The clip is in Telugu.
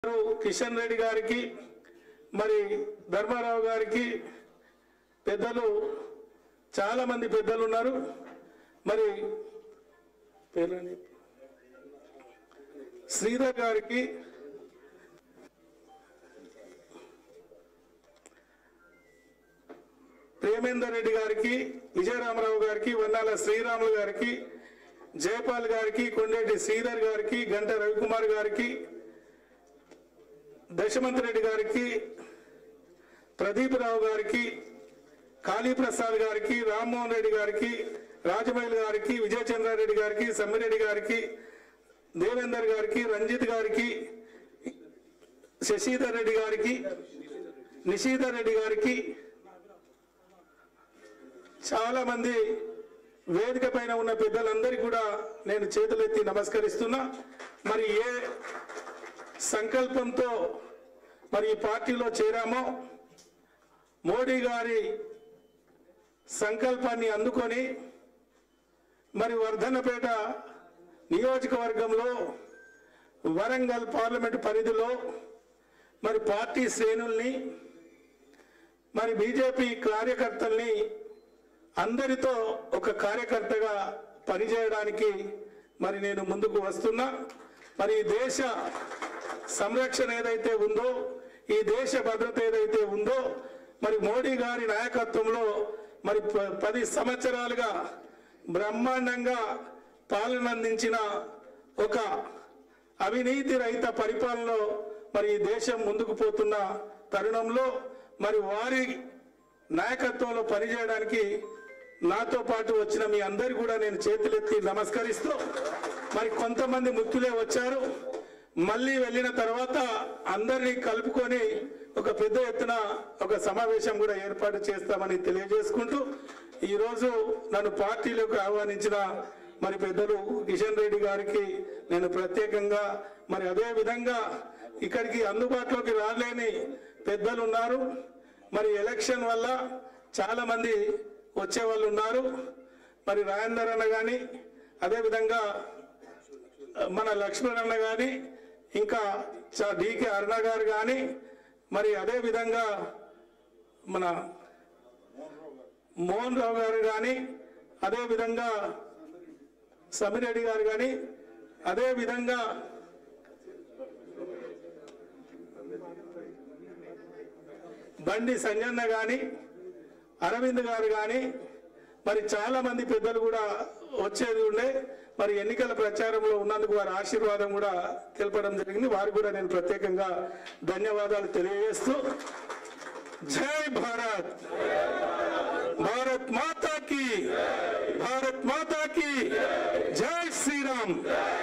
కిషన్ రెడ్డి గారికి మరి ధర్మారావు గారికి పెద్దలు చాలా మంది పెద్దలు ఉన్నారు మరి పేర్లని శ్రీధర్ గారికి ప్రేమేందర్ రెడ్డి గారికి విజయరామరావు గారికి వన్నాల శ్రీరాములు గారికి జయపాల్ గారికి కొండేటి శ్రీధర్ గారికి గంట రవికుమార్ గారికి దశమంత్ రెడ్డి గారికి ప్రదీప్ రావు గారికి కాళీప్రసాద్ గారికి రామ్మోహన్ రెడ్డి గారికి రాజమైల్ గారికి విజయచంద్రారెడ్డి గారికి సమ్మిరెడ్డి గారికి దేవేందర్ గారికి రంజిత్ గారికి శశిధర్ రెడ్డి గారికి నిశీధర్ రెడ్డి గారికి చాలా మంది వేదిక పైన ఉన్న పెద్దలందరికీ కూడా నేను చేతులెత్తి నమస్కరిస్తున్నా మరి ఏ సంకల్పంతో మరి ఈ పార్టీలో చేరామో మోడీ గారి సంకల్పాన్ని అందుకొని మరి వర్ధన్నపేట నియోజకవర్గంలో వరంగల్ పార్లమెంట్ పరిధిలో మరి పార్టీ శ్రేణుల్ని మరి బీజేపీ కార్యకర్తల్ని అందరితో ఒక కార్యకర్తగా పనిచేయడానికి మరి నేను ముందుకు వస్తున్నా మరి ఈ దేశ సంరక్షణ ఏదైతే ఉందో ఈ దేశ భద్రత ఏదైతే ఉందో మరి మోడీ గారి నాయకత్వంలో మరి ప- పది సంవత్సరాలుగా బ్రహ్మాండంగా పాలన అందించిన ఒక అవినీతి రహిత పరిపాలనలో మరి ఈ దేశం ముందుకు పోతున్న తరుణంలో మరి వారి నాయకత్వంలో పనిచేయడానికి నాతో పాటు వచ్చిన మీ అందరు కూడా నేను చేతులెత్తి నమస్కరిస్తూ మరి కొంతమంది ముఖ్యులే వచ్చారు మళ్ళీ వెళ్ళిన తర్వాత అందరినీ కలుపుకొని ఒక పెద్ద ఎత్తున ఒక సమావేశం కూడా ఏర్పాటు చేస్తామని తెలియజేసుకుంటూ ఈరోజు నన్ను పార్టీలోకి ఆహ్వానించిన మరి పెద్దలు కిషన్ రెడ్డి గారికి నేను ప్రత్యేకంగా మరి అదే విధంగా ఇక్కడికి అందుబాటులోకి రాలేని పెద్దలు ఉన్నారు మరి ఎలక్షన్ వల్ల చాలా మంది వచ్చే వాళ్ళు ఉన్నారు మరి రాజేందర్ అన్న కానీ అదేవిధంగా మన లక్ష్మణ్ అన్న కానీ ఇంకా చ- డికే అరుణ గారు కానీ మరి అదే విధంగా మన మోహన్ రావు గారు కానీ అదే విధంగా సమిరెడ్డి గారు కానీ అదే విధంగా బండి సంజన్న గాని అరవింద్ గారు కానీ మరి చాలా మంది పెద్దలు కూడా వచ్చేది ఉండే మరి ఎన్నికల ప్రచారంలో ఉన్నందుకు వారి ఆశీర్వాదం కూడా తెలపడం జరిగింది వారికి కూడా నేను ప్రత్యేకంగా ధన్యవాదాలు తెలియజేస్తూ జై భారత్ భారత్ మాతా की भारत माता की जय श्री राम